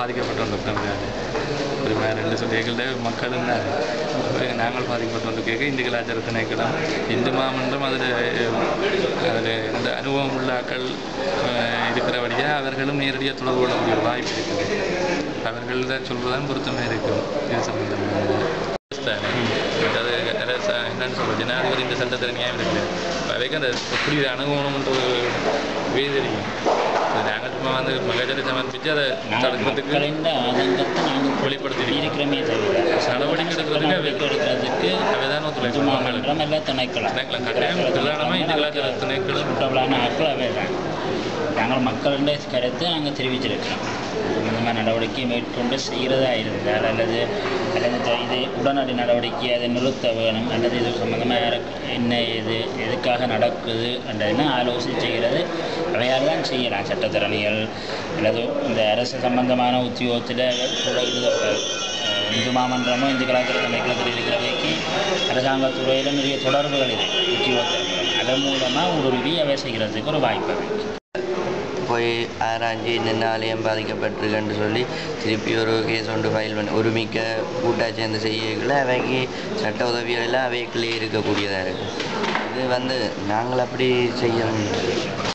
பாதிக்கப்பட்டு வந்திருக்காங்க ஒரு மாதிரி ரெண்டு சொல்லிகள மக்களும் தான் இப்ப நாங்கள் பாதிக்கப்பட்டு வந்து கேட்க இந்து கலாச்சார திணைக்களம் இந்து மாமன்றம் அதில் அதில் இந்த அனுபவம் உள்ள ஆக்கள் அஹ், இருக்கிறபடியாக அவர்களும் நேரடியாக தொடர்பு கொள்ளக்கூடிய ஒரு வாய்ப்பு இருக்குது அவர்கள் தான் சொல்வதுதான் பொருத்தமாக இருக்கும் இது சம்பந்தமாக அது அரச- என்னன்னு சொல்றது ஜனாதிபதி இந்த சட்டத்தில் நியாயம் இருக்குது அவைக்கு அந்த எப்படி அணுகணும்ன்ற ஒரு வே தெரியும் அது நாங்கள் சும்மா வந்து மகஜரை சமர்ப்பித்து அதை நாங்கள் தடுக்கிறதுக்கு மக்களின் ஆதங்கத்தை நாங்கள் வெளிப்படுத்தி இருக்கிறோமே தவிர நடவடிக்கை எடுக்கிறதுக்கு நடவடிக்கை எடுக்கிறதுக்கு அவைதான் ஒத்துழைப்பு இந்து மாமன்றம் எல்லாம் திணைக்களம் திணைக்களம் கட்டாயம் பிரதானமாக இந்த கலாச்சார திணைக்களம் சூட்டபிளான ஆட்கள் அவை தான் நாங்கள் மக்களுடைய கருத்தை நாங்கள் தெரிவிச்சிருக்கிறோம் இந்த மாதிரி நடவடிக்கை மேற்கொண்டு செய்கிறதா இருந்தால் அல்லது அல்லது த- இது உடனடி நடவடிக்கை அதை நிறுத்த வேணும் அல்லது இது சம்மந்தமாக யாருக்கு என்ன இது எதுக்காக நடக்குது என்றதுன்னு ஆலோசனை செய்கிறது அவையால் தான் செய்யலாம் சட்டத்திறனிகள் அல்லது இந்த அரசு சம்பந்தமான உத்தியோகத்தில் இந்து மாமன்றமோ இந்து கலாச்சார திணைக்களத்தில் இருக்கிறவைக்கு அரசாங்கத்துறையில் நிறைய தொடர்புகள் இருக்குது உத்தியோகத்தில் அதன் மூலமாக ஊடுருவி அவை செய்கிறதுக்கு ஒரு வாய்ப்பு இருக்குது போய் ஆராய்ஞ்சு என்னென்ன ஆலயம் பாதிக்கப்பட்டிருக்குன்னு சொல்லி திருப்பி ஒரு கேஸ் ஒன்று ஃபைல் பண்ணி ஒருமிக்க கூட்டாக சேர்ந்து செய்யக்குள்ள அவைக்கு சட்ட உதவிகள் எல்லாம் அவைக்குள்ளே இருக்கக்கூடியதாக இருக்குது இது வந்து நாங்கள் அப்படி செய்யணும்